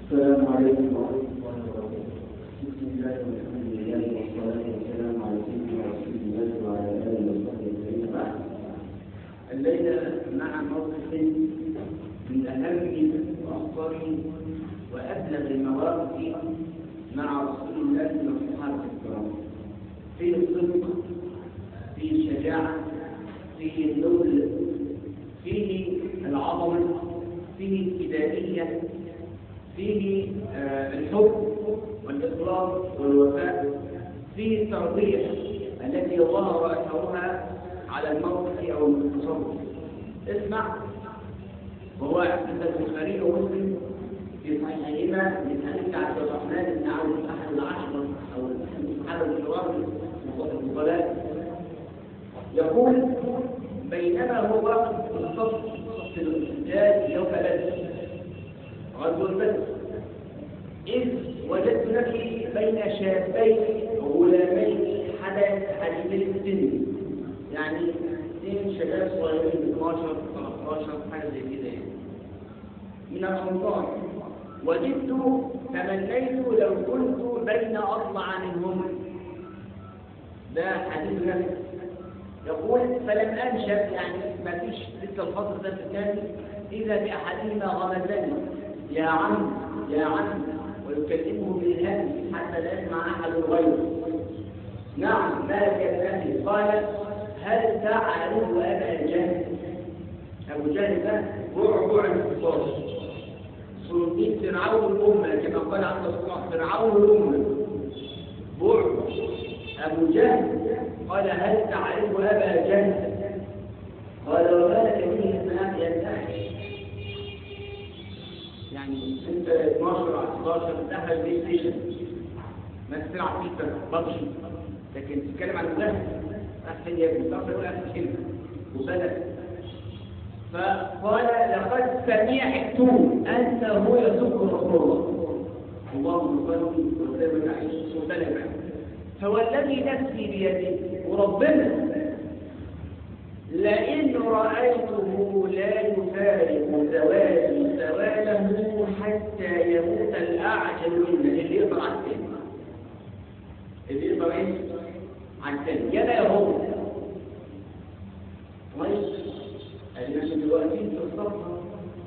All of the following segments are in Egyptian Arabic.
السلام عليكم ورحمة الله وبركاته. بسم الله والحمد لله والصلاة والسلام على سيدنا رسول الله وعلى آله وصحبه أجمعين بعد. الليلة مع موقف من أهم وأخطر وأبلغ المواقف مع رسول الله والصحابة الكرام. في الصدق، في الشجاعة، في النبل، فيه العظمة، فيه الفدائية، فيه آه، الحب والإخلاص والوفاء فيه التربية التي ظهر أثرها على الموقف أو التصرف اسمع وهو عند البخاري ومسلم في صحيحهما من حديث عبد الرحمن بن عوف أحد العشرة أو أحد الصحابة الكرام الفضلاء يقول بينما هو واقف في الصف في الحجاج يوم بدر غزو البدر إذ وجدت نفسي بين شابين غلامين حدث حديثي السن يعني اثنين شباب صغيرين 12 13 حاجه زي كده يعني من الأنصار وجدت تمنيت لو كنت بين أضلع منهم ده حديث نفس يقول فلم أنشب يعني ما فيش لسه الفصل ده الثاني إذا بأحدهما غمزني يا عم يا عم ويكلمه بالهمس حتى لا يسمع أحد غيره نعم مالك النبي قال هل تعرف أبا جهل أبو جهل ده بعبع الكفار سلطين فرعون الأمة كما قال عبد الله فرعون الأمة بعبع أبو جهل قال هل تعرف أبا جهل قال وما لك به اسمها ينتهي يعني انت 12 11 دخل بلاي ستيشن ما تلعب فيه ببجي لكن تتكلم عن المدرس احسن يا ابني تعرف يقول احسن كلمه وبلد فقال لقد سمعت انت هو يسب رسول الله اللهم صل وسلم عليه فوالذي نفسي بيده وربنا لئن رأيته لا يفارق زواجي زواله حتى يموت الأعجل منا اللي يقدر على الثاني اللي يقدر ايه؟ على الثاني يا يا هو كويس احنا دلوقتي في الصفحة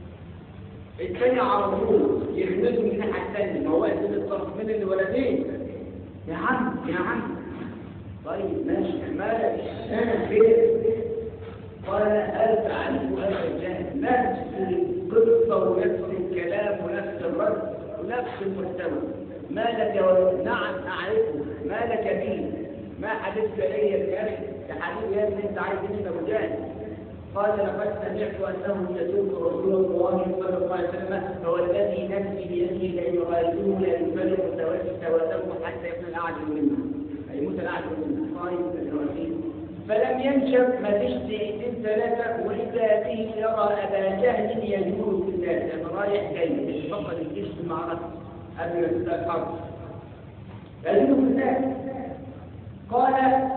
الثاني على طول يخدموا من الناحية الثانية ما هو قد الطرف من الولدين يا عم يا عم طيب ماشي مالك انا خير قال هل تعرف هذا الجهل نفس القصة ونفس الكلام ونفس الرد ونفس المستوى ما لك و... نعم أعرفه ما لك به ما حدثت إلي يا أخي يا حبيبي يا ابني أنت عايز مني أبو جهل قال لقد سمعت أنه يسوق رسول الله صلى الله عليه وسلم هو الذي نفسي بيده لأن يغادره لا يفرق سواده حتى يكون الأعلى منه أي موت الأعلى منه قائم الرسول فلم ينشب ما فيش دقيقتين ثلاثة وإذا به يرى أبا جهل يجول في الناس لما رايح جاي مش فقط الجيش في المعركة قبل ما تبدأ الحرب يجول في الناس قال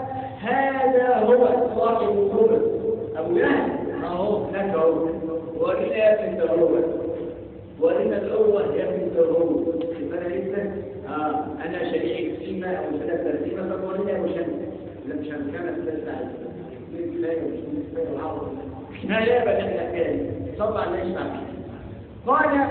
هذا هو صاحب الخبر أبو جهل أهو لك أهو وإلى يا بنت الروح وإلى الأول يا بنت الروح يبقى أنا لسه آه أنا شريك سيما أو سنة ترتيبة فقولنا أبو شمس مش هنكمل ثلاث ساعات من كفايه ومش من كفايه العوض احنا لا بل احنا كان طبعا لا يسمع قال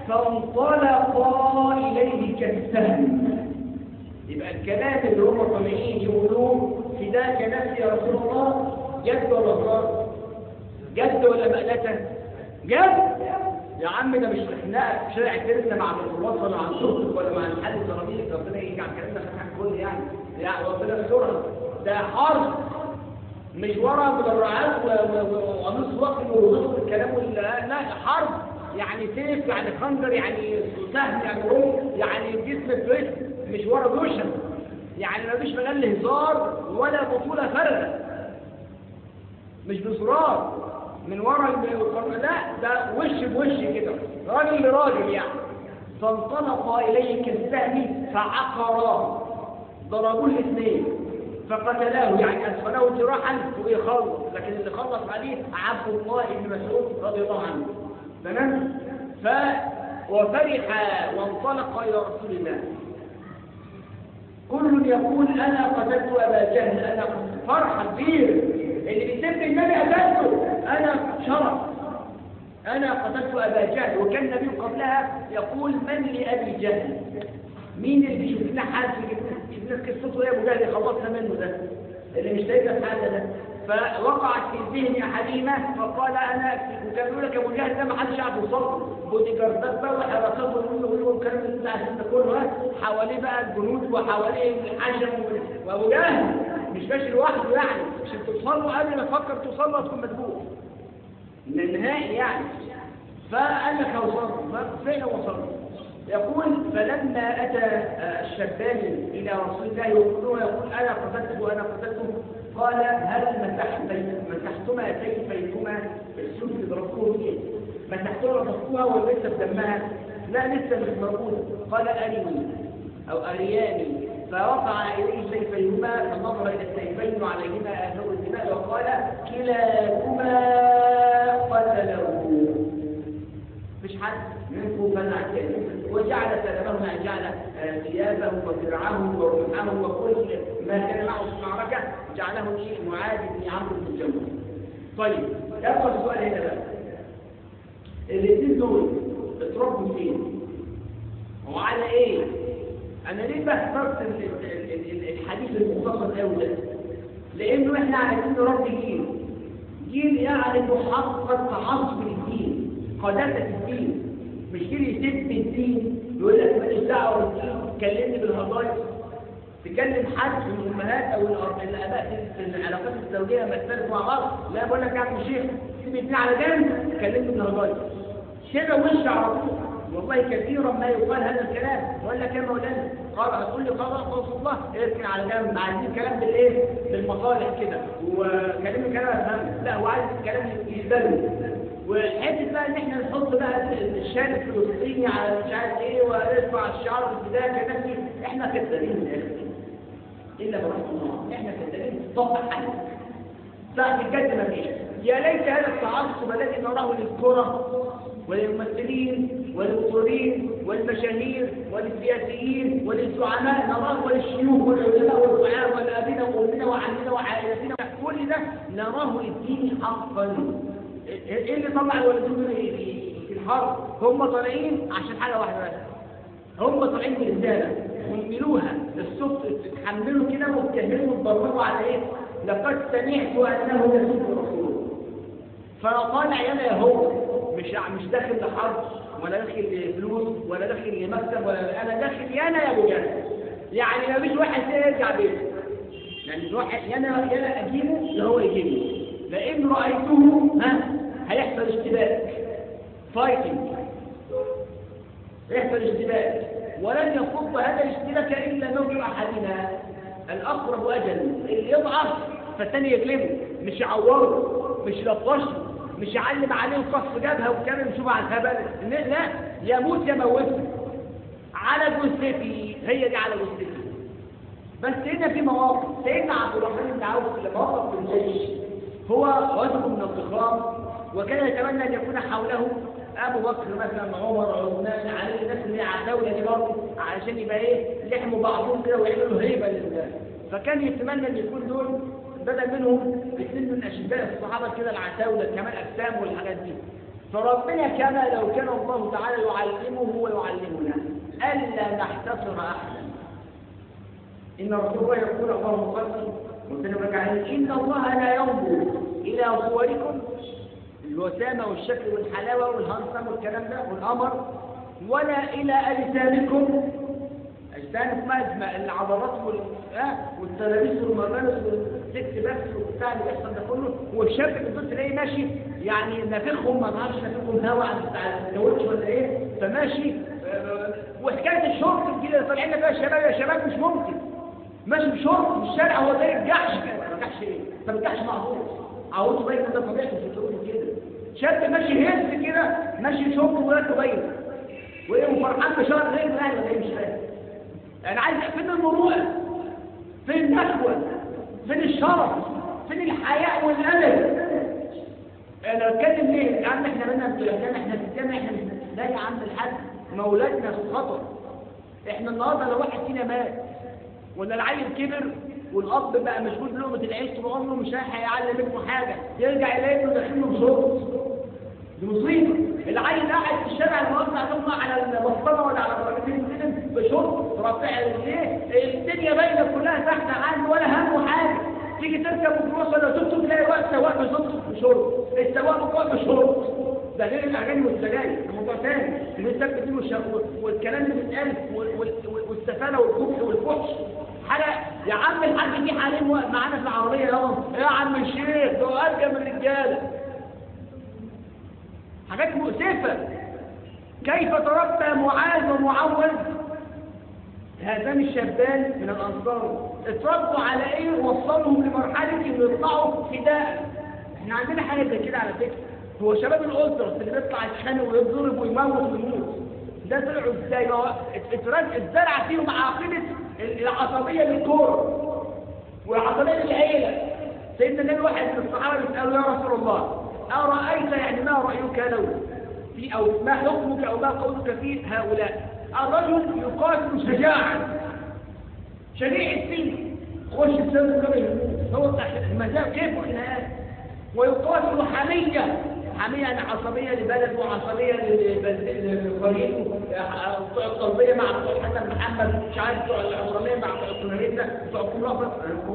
فانطلقا اليه كالسهم يبقى الكلام اللي هم طالعين يقولوه فداك نفسي يا رسول الله جد ولا صار جد ولا مقلته جد يا عم ده مش خناقه شارع الترسه مع الوصل ولا عن صوتك ولا مع الحل الترابيزه ربنا يجي على الكلام ده خفيف كل يعني يعني ربنا يسترها ده حرب مش ورا مدرعات وقميص وقت ونص الكلام لا حرب يعني سيف يعني خنجر يعني سهم يعني روح يعني جسم بجسم مش ورا دوشن يعني ما فيش مجال هزار ولا بطوله فارغه مش بصراط من ورا لا ده وش بوش كده راجل لراجل يعني فانطلق اليه كالسهم فعقراه ضربوه الاثنين فقتلاه يعني أدخله جراحا ويخلص لكن اللي خلص عليه عبد الله بن مسعود رضي الله عنه تمام وفرح وانطلق إلى رسول الله كل يقول أنا قتلت أبا جهل أنا فرحة كبير اللي بيسب النبي قتلته أنا شرف أنا قتلت أبا جهل وكان النبي قبلها يقول من لأبي جهل مين اللي بيشوف لنا حال في شوف لنا قصته يا أبو جهل خلصنا منه ده اللي مش لاقي الحال ده فوقعت في ذهن احدهما فقال انا وكان يقول لك ابو جهل ده ما حدش يعرف يوصل بودي جاردات بقى وحراسات ويقولوا الكلام اللي انت عايزين ده كله حواليه بقى الجنود وحواليه الحشم وابو جهل مش ماشي لوحده يعني عشان توصل له قبل ما تفكر توصل له تكون مدبوح من النهائي يعني فقال لك اوصل فين وصل يقول فلما أتى الشبان إلى رسول الله يقول يقول أنا قتلته أنا قتلته قال هل مسحت مسحتما كيفيكما السوس اللي ضربتوه فيه مسحتما ضربتوها ولا لسه بدمها لا لسه مش موجوده قال أرني أو أرياني فرفع إليه سيفيهما فنظر إلى السيفين وعليهما آثار الدماء وقال كلاكما قتله مش حد منكم منع وجعل سلامه جعل ثيابه ودرعه ورمحه وكل ما كان معه في المعركة جعله ايه معاذ بن عمرو بن الجمل طيب يبقى السؤال هنا بقى الاثنين دول اتربوا فين وعلى ايه انا ليه بقى اخترت الحديث المختصر قوي ده لانه احنا عايزين نربي جيل جيل يعرف حق تعصب الدين قداسه الدين مش جيل يسب الدين يقول لك ماليش دعوه بالدين تكلمني بالهضايا تكلم حد من الامهات او الاباء في العلاقات الزوجيه لما يختلفوا مع بعض لا بقول لك يا عم الشيخ سيب الدين على جنب كلمني بالهضايا كده وش على طول والله كثيرا ما يقال هذا الكلام ولا كما مولانا قال هتقول لي قال رسول الله اركن على جنب عايزين كلام بالايه بالمصالح كده وكلمني كلام افهم لا هو عايز الكلام يقبله والحته بقى ان احنا نحط بقى الشارع الفلسطيني على مش عارف ايه ونرفع الشعار في البدايه كنفسي احنا كذابين من الاخر الا برحمه الله احنا كذابين طب حل ساعه الجد ما فيش يا ليت هذا التعصب الذي نراه للكره وللممثلين والمطربين والمشاهير وللسياسيين وللزعماء نراه وللشيوخ والعلماء والدعاء والابينا وامنا وعمنا وعائلتنا كل ده نراه للدين حقا ايه اللي طلع الولدين دول في الحرب هم طالعين عشان حاجه واحده بس هم طالعين برساله ويملوها الصوت تحملوا كده وتكملوا وتبرروا على ايه لقد سمعت انه يسب رسول فانا طالع يانا هو مش مش داخل لحرب ولا داخل لفلوس ولا داخل لمكتب ولا انا داخل يانا يا ابو جهل يعني ما فيش واحد يرجع بيته يعني الواحد يانا يانا اجيبه اللي هو يجيبه لئن رأيته ها هيحصل اشتباك فايتنج يحصل اشتباك ولن يفض هذا الاشتباك إلا موت أحدنا الأقرب أجل اللي يضعف فالثاني يغلبه مش يعوره مش يلطشه مش يعلم عليه القصف جبهه وكان نشوف على الهبل لا يموت يموته على جثتي هي دي على جثتي بس هنا في مواقف سيدنا عبد الرحمن بن عوف لما وقف في الجيش هو وثق من الضخام وكان يتمنى ان يكون حوله ابو بكر مثلا عمر عثمان علي الناس اللي على الدوله دي برضه علشان يبقى ايه يحموا بعضهم كده ويعملوا هيبه لله فكان يتمنى ان يكون دول بدل منهم اثنين من اشباه الصحابه كده العتاوله كمان اجسام والحاجات دي فربنا كما لو كان الله تعالى يعلمه ويعلمنا الا نحتصر احدا ان رسول الله يقول اللهم صل وسلم عليه ان الله لا ينظر الى صوركم الوسامه والشكل والحلاوه والهنصم والكلام ده والقمر ولا الى اجسامكم اجسام اسمها العضلات وال آه والتلابيس والملابس والسكس بس وبتاع اللي بيحصل ده كله والشاب اللي تلاقيه ماشي يعني نافخهم ما تعرفش نافخهم هوا بتاع الكاوتش ولا ايه فماشي آه وحكايه الشرط الجديده اللي طالعين فيها شباب يا شباب مش ممكن ماشي بشرط في الشارع هو زي الجحش كده ما الجحش ايه؟ طب الجحش معروف عاوزه باين ده طبيعته في الشرط كده شاب ماشي هز كده ماشي شرط ولاده باين وايه وفرحان بشهر غير ده ولا ايه مش فاهم انا عايز فين المروءه فين النخوه فين الشرف فين الحياء والادب انا بتكلم ليه لان احنا بينا في احنا في الجامعه احنا لا يا عم الحاج مولاتنا في خطر احنا النهارده لو واحد فينا مات ولا العيل كبر والاب بقى مشغول بلقمه العيش طول عمره مش هيعلم ابنه حاجه يرجع يلاقي ابنه داخل له بصوت دي مصيبه العيل قاعد في الشارع الموزع ثم على البسطره ولا على درجتين سلم بشرط رافع رجليه الدنيا باينه كلها تحت عنده ولا همه حاجه تيجي تركب ميكروباص ولا توك توك تلاقي واقف سواق بصوت بشرط السواق واقف بشرط ده غير الاغاني والسجاير ده موضوع ثاني النساء دي والكلام اللي بيتقال والسفاله والكفر والفحش حاجه يا عم الحاج دي حالين معانا في العربيه يابا يا عم الشيخ ده ارجى من الرجاله حاجات مؤسفه كيف تربى معاذ ومعوذ هذان الشابان من الانصار اتربوا على ايه وصلهم لمرحله انه يطلعوا فداء احنا عندنا حاجه زي كده على فكره هو شباب الأسرة اللي بيطلع يتخانق ويضرب ويموت ويموت ده طلعوا ازاي ما هو اتزرع فيهم عقيدة العصبية للكورة والعصبية للعيلة سيدنا النبي واحد من الصحابة بيسأله يا رسول الله أرأيت يعني ما رأيك لو في أو ما حكمك أو ما قولك في هؤلاء الرجل يقاتل شجاعا شجيع السن خش بسبب كما يموت هو المزاج كيف خناقات ويقاتل حمية حمية يعني عصبية لبلد وعصبية لقريب بتوع الطلبية مع بتوع حسن محمد مش عارف بتوع العمرانية مع بتوع الكوناريتا بتوع الكورة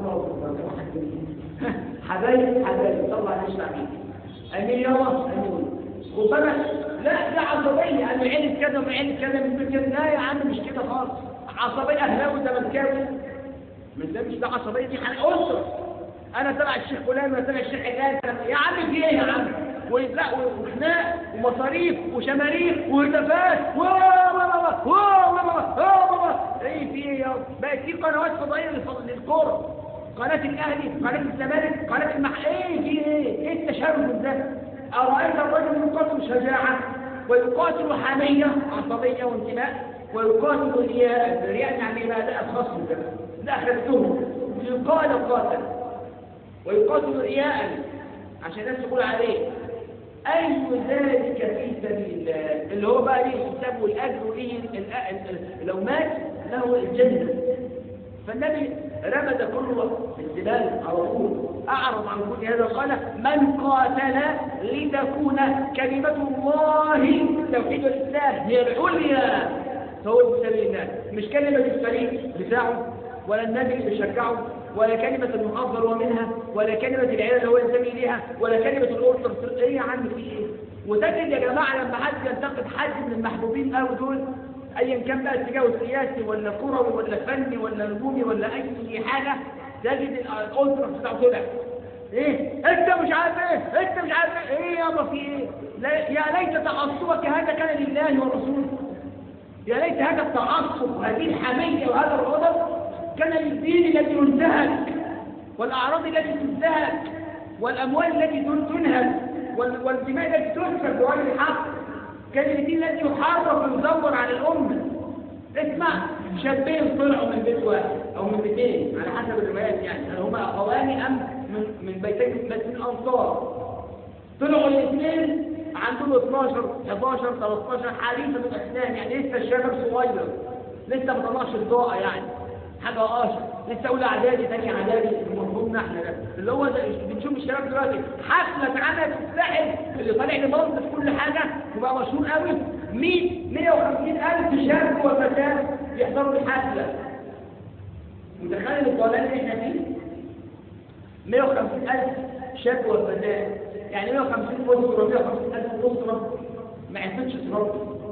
حبايب حبايب طبعا نشرع فيه أمين يلا أمين ربما لا دي عصبية أنا عيلة كذا وعيلة كذا من كذا لا يا عم مش كده خالص عصبية أهلاوي زملكاوي من ده مش ده عصبية دي حاجة أسرة أنا تبع الشيخ فلان وأنا تبع الشيخ علان يا عم في إيه يا عم ولا وخناق ومصاريف وشماريخ وهتافات ايه في ايه يا بقت في قنوات فضائيه للكوره قناه الاهلي قناه الزمالك قناه المح ايه في ايه ايه التشرد ده ارايت الرجل يقاتل شجاعه ويقاتل حميه عصبيه وانتماء ويقاتل رياء الرياء يعني ما ده الخصم ده ده اخذتهم يقال قاتل ويقاتل رياء عشان الناس تقول عليه أي ذلك في سبيل الله اللي هو بقى ليه الحساب والأجر وليه لو مات له الجنة فالنبي رمد كله في الزبال على طول أعرض عن كل هذا قال من قاتل لتكون كلمة الله توحيد الإسلام هي العليا فهو في سبيل الله مش كلمة الفريق بتاعه ولا النبي اللي بيشجعه ولا كلمة المحافظة ومنها ولا كلمة العيلة اللي هو ينتمي إليها ولا كلمة الأسرة إيه يا عم في إيه؟ وتجد يا جماعة لما حد ينتقد حد من المحبوبين قوي دول أيا كان بقى اتجاهه سياسي ولا كروي ولا فني ولا نجومي ولا أي حاجة تجد الأسرة بتاعته طلع ايه انت مش عارف ايه انت مش عارف ايه ايه يابا في ايه لا يا ليت تعصبك هذا كان لله ورسوله يا ليت هذا التعصب وهذه الحمية وهذا الغضب كان للدين الذي ينتهك والأعراض التي تنتهك والأموال التي تنهك والدماء التي تسفك بغير الحق كان الدين الذي يحرف ويدور على الأمة اسمع شابين طلعوا من بيت واحد أو من بيتين على حسب الروايات يعني هل هما أخوان أم من, من بيتين بس من أنصار طلعوا الاثنين عندهم 12 11 13 حديثة الإسلام يعني لسه الشباب صغير لسه ما طلعش الضاءة يعني حاجة قاشر لسه أولى إعدادي ثاني إعدادي مفهومنا إحنا ده اللي هو ده بنشوف الشباب دلوقتي حفلة اتعملت في الساحل اللي طالع لي بلط في كل حاجة وبقى مشهور قوي 100 150 ألف شاب وفتاة يحضروا الحفلة متخيل الضلال اللي احنا فيه 150 ألف شاب وفتاة يعني 150 أسرة 150 ألف أسرة ما عرفتش تربي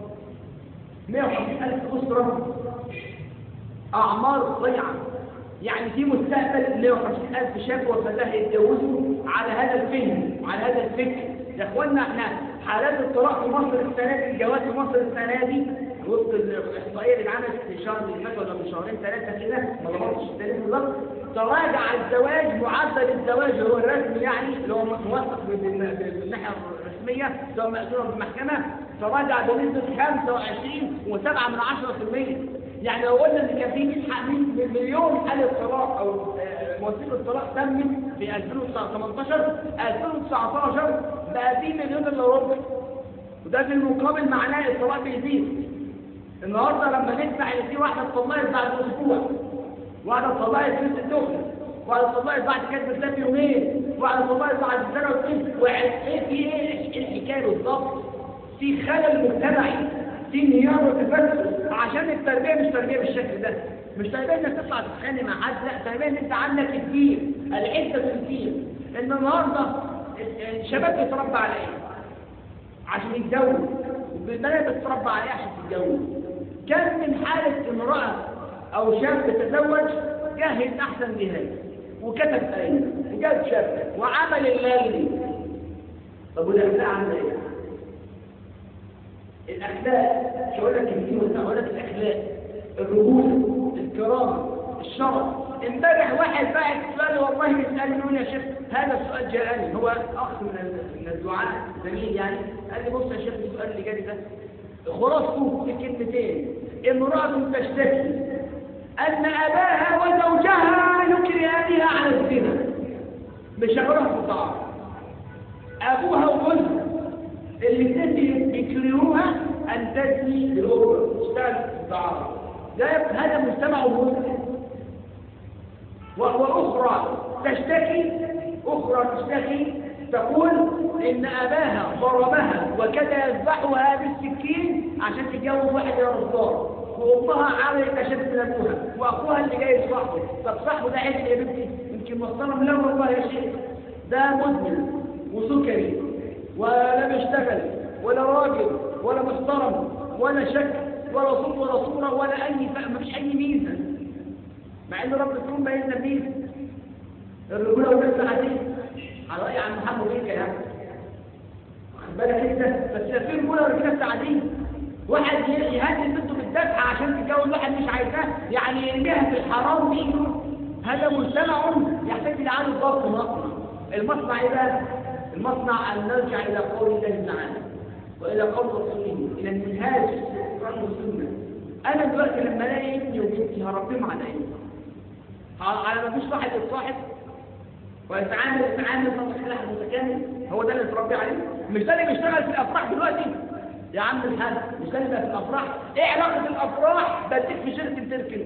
150 ألف أسرة أعمار ضيعة يعني في مستقبل 150 ألف شاب وفتاة يتجوزوا على هذا الفهم وعلى هذا الفكر يا اخوانا احنا حالات الطلاق في مصر السنة دي الجواز في مصر السنة دي وفق الإحصائية اللي اتعملت في شهر اللي فات ولا من شهرين ثلاثة كده ما ضبطتش التاريخ بالظبط تراجع الزواج معدل الزواج هو الرسمي يعني اللي هو موثق بالناحية الرسمية سواء مأذون بالمحكمة تراجع بنسبة 25 و7 من 10% يعني لو قلنا ان كان في 100 مليون حالة طلاق او موثيق الطلاق تمت في 2018 2019 بقى في مليون الا ربع وده في المقابل معناه الطلاق بيزيد النهارده لما نسمع ان في واحده اتطلقت بعد اسبوع واحده اتطلقت في الدخل واحده اتطلقت بعد كتب الكتاب يومين واحده اتطلقت بعد سنه واتنين وايه في ايه الحكايه بالظبط في خلل مجتمعي في انهيار وتفتت عشان التربيه مش تربيه بالشكل ده مش تربيه انك تطلع تتخانق مع حد لا تربيه ان انت عندك الدين العزه في الدين ان النهارده الشباب بيتربى على ايه؟ عشان يتجوز والبنات بتتربى على ايه عشان تتجوز كم من حالة امرأة أو شاب تتزوج جهز أحسن جهاز وكتب آية وجاب شاب وعمل الليل طب والأخلاق عاملة إيه؟ الأخلاق مش هقول لك الدين ولا هقول لك الأخلاق الرجولة الكرامة الشرف امبارح واحد بعت سؤال والله يسألني يقول يا شيخ هذا السؤال جاءني هو أخ من من الدعاء زميل يعني قال لي بص يا شيخ السؤال اللي جالي ده خلاصته في كلمتين امرأة تشتكي أن أباها وزوجها يكرهانها على الزنا بشغلها في الطعام أبوها وجوزها الاثنين بيكرهوها أن تزني بالأخرى تشتغل في الطعام ده هذا مجتمع مسلم وأخرى تشتكي أخرى تشتكي تقول إن أباها ضربها وكاد يذبحها بالسكين عشان تتجوز واحد يا رسول وأمها عملت أشد من أبوها وأخوها اللي جاي يصاحبه طب صاحبه ده عيب يا بنتي يمكن محترم لا والله يا شيخ ده مدمن وسكري ولا بيشتغل ولا راجل ولا محترم ولا شكل ولا صوت ولا صورة ولا أي ما فيش أي ميزة مع إن رب الكون بيننا ميزة الرجولة والناس عادية على رأي عم محمد ايه كلام واخد بالك انت بس في رجوله ورجاله عاديه واحد يهدي بنته بالدفع عشان تتجوز واحد مش عايزاه يعني يرميها في الحرام دي هذا مجتمع يحتاج الى عن الضبط مصنع المصنع ايه بقى؟ المصنع ان نرجع الى قول الله تعالى والى قول رسوله الى المنهاج القران والسنه انا دلوقتي لما الاقي ابني وبنتي هربيهم على ايه؟ على ما فيش واحد يتصاحب ويتعامل يتعامل مع سلاح متكامل هو ده اللي اتربي عليه مش ده اللي بيشتغل في الافراح دلوقتي يا عم الحاج مش ده اللي في الافراح ايه علاقه الافراح بديك في شركه تركن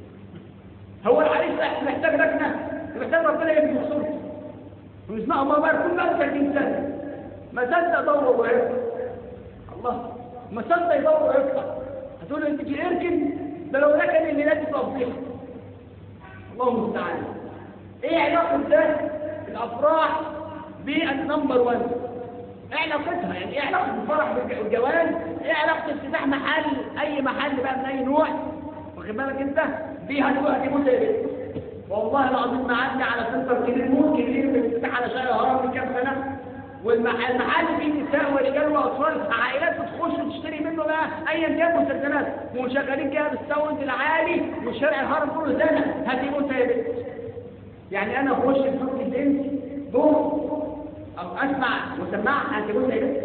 هو العريس محتاج ركنه محتاج ربنا يبني خصوصه ويسمعوا ما بقى كل 30 سنه ما صدق دور وعرف الله ما صدق يدور وعرف هتقول له انت في اركن ده لو ركن اللي لازم تفضيح الله المستعان ايه علاقة ده الافراح بالنمبر 1 ايه علاقتها يعني ايه علاقة الفرح بالجواز ايه علاقة افتتاح محل اي محل بقى من اي نوع واخد بالك انت بيها دلوقتي هتموت يا بنت والله العظيم ما عدى على سنتر كبير ممكن كبير بيفتح على شارع الهرم من كام سنة والمحل فيه نساء ورجال واطفال عائلات بتخش وتشتري منه بقى ايا كان مسلسلات ومشغلين كده بالساوند العالي وشارع الهرم كله زنة هتموت يا بنت يعني انا اخش في صوت البنت بوم او اسمع وسماع هتقول ايه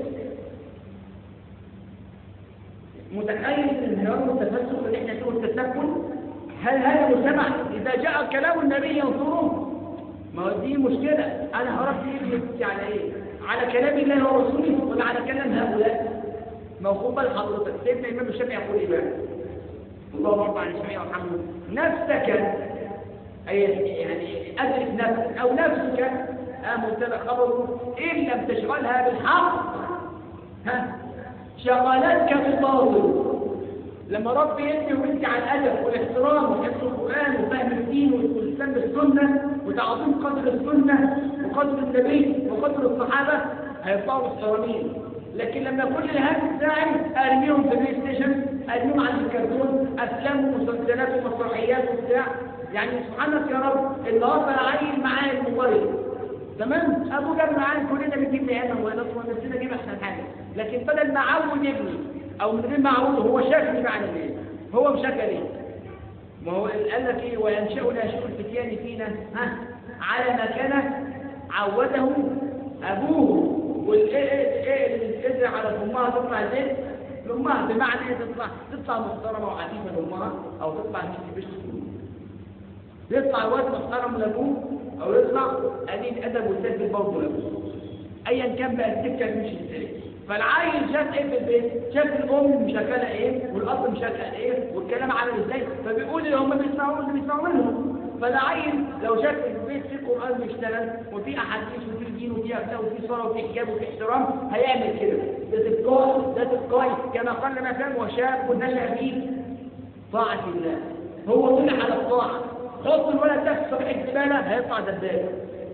متخيل الانهيار والتفسق اللي احنا فيه والتسكن هل هذا مجتمع اذا جاء كلام النبي ينصره ما هو دي مشكله انا هربت ابني على ايه على كلام الله ورسوله ولا على كلام هؤلاء موقوف بال حضرتك سيدنا الامام الشافعي يقول ايه بقى الله اكبر عن الشافعي وحمده نفسك أي يعني أدرك نفسك أو نفسك مبتدا خبره إن لم تشغلها بالحق ها شغلتك بالباطل لما ربي يدي وانت على الادب والاحترام وحفظ القران وفهم الدين والالتزام بالسنه وتعظيم قدر السنه وقدر النبي وقدر الصحابه هيطلعوا محترمين لكن لما كل الهم بتاعي ارميهم في البلاي ستيشن ارميهم على الكرتون افلام ومسلسلات ومسرحيات وبتاع يعني سبحانك يا رب النهارده العيل معاه الموبايل تمام ابوه جاب معاه كلنا بنجيب لعيالنا موبايلات ونفسنا نجيب احسن حاجه لكن بدل ما اعود ابني او من غير ما اعوده هو شاغل معنى ايه هو مشغل ايه ما هو قال لك ايه وينشأ ناشئ الفتيان فينا ها على ما كان عوده ابوه والايه على امها تطلع زين لامها بمعنى ايه تطلع تطلع محترمه وعفيفه لامها او تطلع مش بيش يطلع الواد محترم لابوه او يطلع قليل ادب وسد برضه لابوه ايا كان بقى السكه مش ازاي فالعيل شاف ايه في البيت شاف الام مشغله ايه والاب مشغل ايه والكلام عامل ازاي فبيقول اللي هم بيسمعوا اللي بيسمعوا منهم فالعيل لو شاف في البيت في قران بيشتغل وفي احاديث وفي دين وفي اخلاق وفي صلاه وفي حجاب وفي احترام هيعمل كده ده تلقائي ده تلقائي كما قال مثلا وشاب نشا في طاعه الله هو طلع على الطاعه حط الولد ده في صفيح الزباله هيطلع دبابه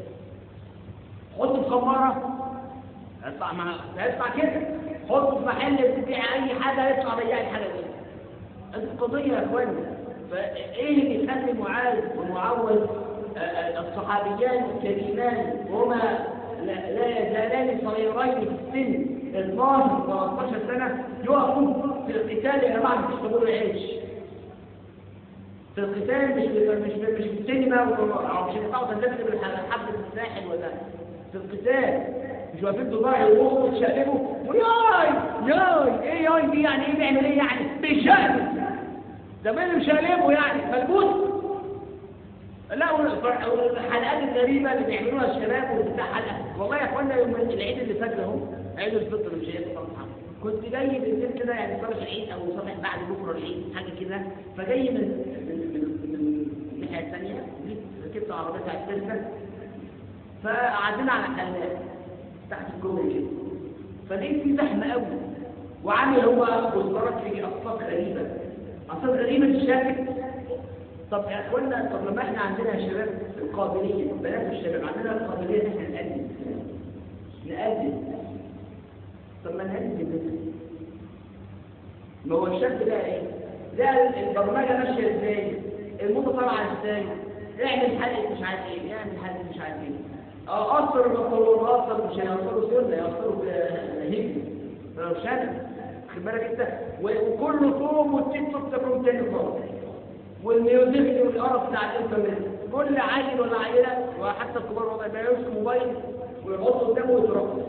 حط في خماره هيطلع مع هيطلع كده حطه في محل بتبيع اي حاجه هيطلع بياع الحاجه دي القضيه يا اخوانا فايه اللي يخلي معاذ ومعوذ الصحابيان الكريمان وهما لا, لا يزالان صغيرين في السن 12 13 سنه يقفوا في القتال يا جماعه مش طابور العيش في القتال مش مش مش في السينما او مش بتاعوا تنزل بالحبل في الساحل ولا في القتال مش واقفين ضباع يروحوا يتشقلبوا وياي ياي ايه ياي دي يعني ايه بيعمل ايه يعني بيشقلب ده مين مش هقلبه يعني ملبوس لا والحلقات الغريبة اللي بيعملوها الشباب وبتاع حلقة والله يا اخوانا يوم العيد اللي فات اهو عيد الفطر مش عيد الأضحى كنت جاي بالليل كده يعني صباح العيد او صباح بعد بكره العيد حاجه كده فجاي من من من من الناحيه الثانيه ركبت عربيه بتاعت تسلا فقعدنا على حلقات تحت الكوبري كده فلقيت في زحمه قوي وعامل هو بوسترات في اصوات غريبه اصوات غريبه الشاكك طب يا اخوانا طب لما احنا عندنا يا شباب القابليه بنات الشباب عندنا القابليه ان احنا نقدم نقدم طب ما نقدم بالنسبه ما هو الشاب ده ايه؟ ده البرمجه ماشيه ازاي؟ الموضه طالعه ازاي؟ اعمل حلقه مش عارف ايه اعمل حلقه مش عارف ايه أثر المطلوب أثر مش هيأثروا سنة يأثروا هجري فلو شنة خد بالك انت وكل طوم والتيك توك تكون تاني خالص والميوزك والقرف بتاع الانترنت كل عيل ولا عيلة وحتى الكبار والله ما يمسك موبايل ويحط قدامه ويترقص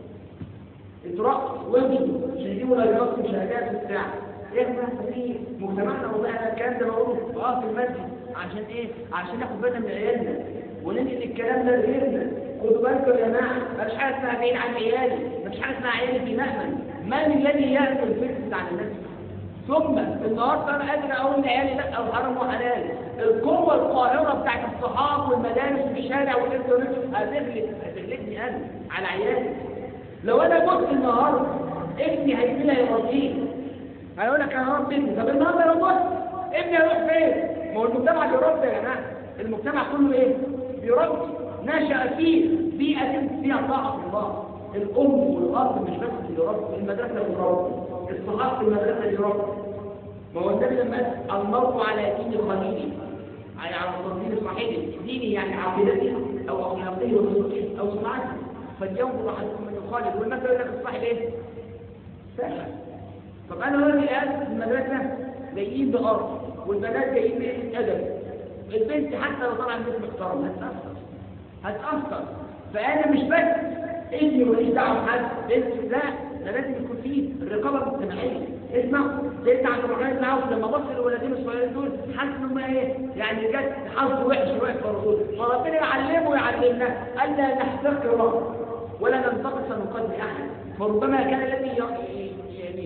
يترقص ويمشوا مش هيجيبوا لايكات ومشاهدات وبتاع احنا في مجتمعنا والله انا الكلام ده بقوله اه في المسجد عشان ايه؟ عشان ناخد بالنا من عيالنا وننقل الكلام ده لغيرنا خدوا بالكم يا جماعه مفيش حاجه اسمها بعيد عن عيالي مفيش حاجه اسمها عيالي في مأمن من الذي يأكل الفكر عن الناس ثم النهارده انا قادر اقول لعيالي لا او حرام وحلال القوه القاهره بتاعت الصحاب والمدارس والشارع والانترنت هتغلب هتغلبني انا على عيالي لو انا كنت النهارده ابني هيجي لي يربيه هيقول لك انا ربي ابني طب النهارده لو كنت ابني هيروح فين؟ ما هو المجتمع بيربي يا جماعه المجتمع كله ايه؟ بيربي نشأ فيه بيئة فيها طاعة الله الأم والأب مش بس اللي يربي المدرسة بيربي الصحاب في المدرسة يربي ما هو النبي لما قال المرء على دين خليله يعني على التنظيم الصحيح ديني يعني عقيدته أو أخلاقه وسلوكه أو سمعته فلينظر أحدكم من يخالف والمثل يقول لك الصاحب إيه؟ سهل طب أنا دلوقتي قاعد في المدرسة جايين بأرض والبنات جايين بقلة أدب البنت حتى لو طلع بنت محترم هتأثر هتأثر فأنا مش بس ابني ماليش دعوة بحد بنت لا ده لازم يكون فيه الرقابة المجتمعية اسمع سيدنا عبد الرحمن بن عوف لما بص للولدين الصغيرين دول حس ان هم ايه يعني جت حظ وحش وحش برضه فربنا يعلمه ويعلمنا الا نحتقر ولا ننتقص من قدر احد فربما كان الذي يعني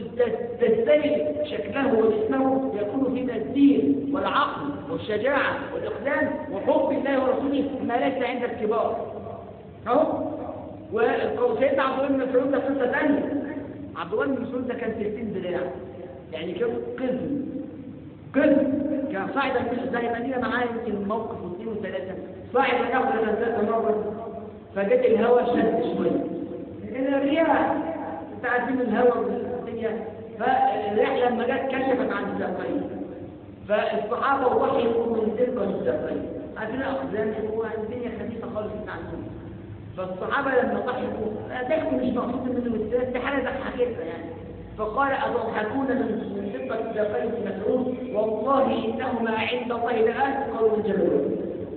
تزدري شكله وجسمه يكون فينا الدين والعقل والشجاعة والإقدام وحب الله ورسوله ما ليس عند الكبار اهو وسيدنا عبد الله بن مسعود ده قصة ثانية عبد الله بن مسعود ده كان 60 دراع يعني كان قزم قزم كان صاعدا من زي مدينة معاه يمكن موقف واثنين وثلاثة صاعد ياخد ثلاثة مرة فجت الهواء شد شوية الرياح انت عارفين الهواء والدنيا فالريح لما جت كشفت عن الساقين فالصحابة وحيوا من تلك الساقين عارفين أقدام هو الدنيا خفيفة خالص انت عندهم فالصحابة لما ضحكوا ضحكوا مش مقصود منه الثلاث دي حاجة ضحكتنا يعني فقال أتضحكون من من ثقة الساقين في مسعود والله إنهما عند الله لأثقل من جبل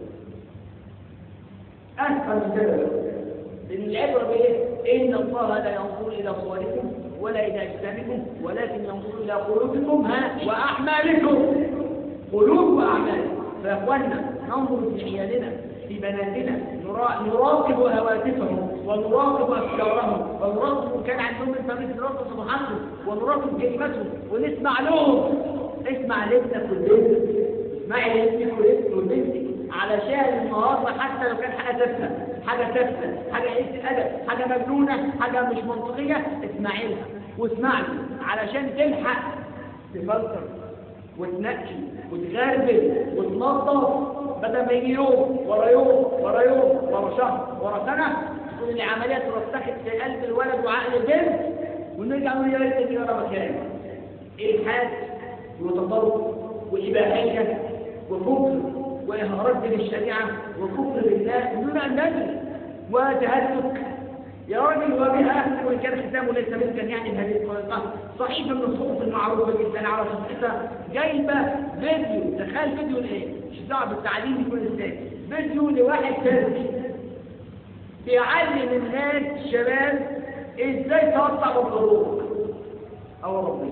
أثقل من جبل لأن العبرة بإيه؟ إن الله لا ينظر إلى صوركم ولا إلى أجسامكم ولكن ينظر إلى قلوبكم ها وأعمالكم قلوب وأعمال فإخواننا ننظر في عيالنا في بناتنا نراقب هواتفهم ونراقب أفكارهم ونراقب كان عندهم إنترنت نراقب محمد ونراقب كلمتهم ونسمع لهم اسمع لابنك ولبنتك اسمعي لابنك ولبنتك وبنتك علشان النهارده حتى لو كان حاجه تافهه حاجه تافهه حاجه قله ادب حاجه مجنونه حاجه مش منطقيه اسمعي لها واسمعي علشان تلحق تفلتر وتنقي وتغربل وتنظف بدل ما يجي يوم ورا يوم ورا يوم ورا شهر ورا سنه تكون العمليه ترسخت في قلب الولد وعقل البنت ونرجع نقول يا ريت دي ورا مكان الحاد وتطرف واباحيه وكفر واهراج للشريعه وكفر بالله دون ان ندري وتهتك يا راجل وبها وان كان ختامه ليس ملكا يعني بهذه الطريقه صحيفه من الصحف المعروفه جدا على صفحتها جايبه فيديو تخيل فيديو لايه؟ مش دعوه بالتعليم يكون ازاي فيديو لواحد تركي بيعلم الناس الشباب ازاي تقطع بالضروره او ربنا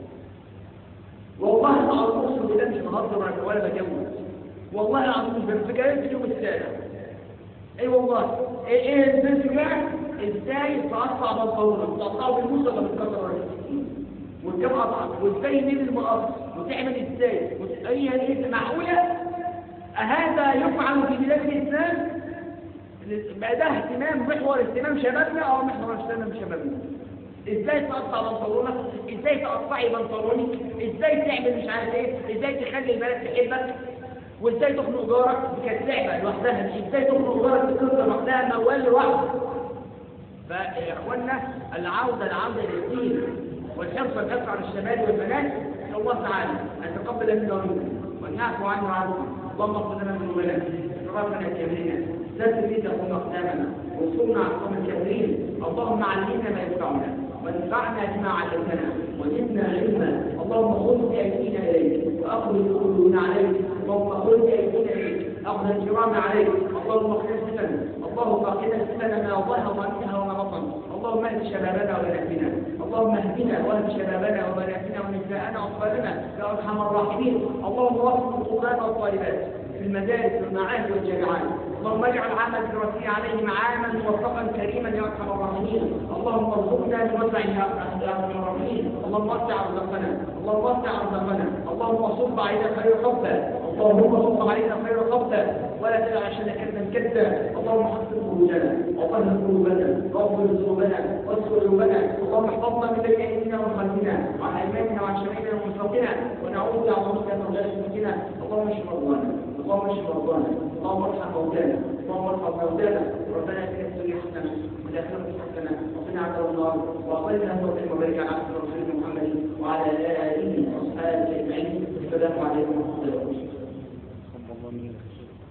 والله العظيم اقسم بالله مش بهزر ولا بجوز والله العظيم مش بفكر في اليوم السابع اي والله ايه ايه الفيديو بقى ازاي تقطع بنطلونك تقطعه بالموس ولا بالكسر ولا بالسكين وكم قطع وازاي نيل المقص وتعمل ازاي وت- اي هي معقوله هذا يفعل في بلاد الاسلام بقى ده اهتمام محور اهتمام شبابنا او محور اهتمام شبابنا ازاي تقطع بنطلونك ازاي تقطعي بنطلونك ازاي تعمل مش عارف ايه ازاي تخلي البنات تحبك وازاي تخنق جارك دي كانت لعبه لوحدها مش ازاي تخنق جارك بقصه لوحدها موال لوحده فيا اخوانا العوده العوده للدين والحرص والحرص على الشباب والبنات نسال الله تعالى ان يتقبل منا ومنكم وان يعفو عنا وعنكم اللهم اغفر لنا ذنوبنا اسرافنا كبيرنا سد في تقوم اقدامنا وانصرنا على القوم الكافرين اللهم علمنا ما ينفعنا وانفعنا بما علمتنا وزدنا علما اللهم خذ بايدينا اليك واخرج قلوبنا عليك اللهم خذ بايدينا اليك اخذ الكرام عليك اللهم اغفر الفتن اللهم اغفر الفتن ما ظهر منها وما بطن اللهم اهد شبابنا وبناتنا اللهم اهدنا واهد شبابنا وبناتنا ونساءنا واطفالنا يا ارحم الراحمين اللهم وفق الطلاب والطالبات في المدارس والمعاهد والجامعات اللهم اجعل عام الدراسي عليهم عاما موفقا كريما يا ارحم الراحمين اللهم ارزقنا بوسع يا ارحم الراحمين اللهم وسع رزقنا اللهم وسع رزقنا اللهم صب علينا خير قبضه اللهم صب علينا خير قبضه ولا تدع عشان كذا كذا اللهم حسن قلوبنا وطهر قلوبنا واغفر ذنوبنا واستر قلوبنا اللهم احفظنا من بين ايدينا ومن خلفنا وعن ايماننا وعن شمالنا ومن فوقنا ونعوذ بعظمتك من غير سلوكنا اللهم اشف مرضانا اللهم اشف مرضانا اللهم ارحم موتانا اللهم ارحم موتانا ربنا اتنا في الدنيا حسنه وفي الاخره حسنه وقنا عذاب النار واعطنا توفيق وبارك على عبد رسولنا محمد وعلى اله واصحابه اجمعين السلام عليكم ورحمه الله وبركاته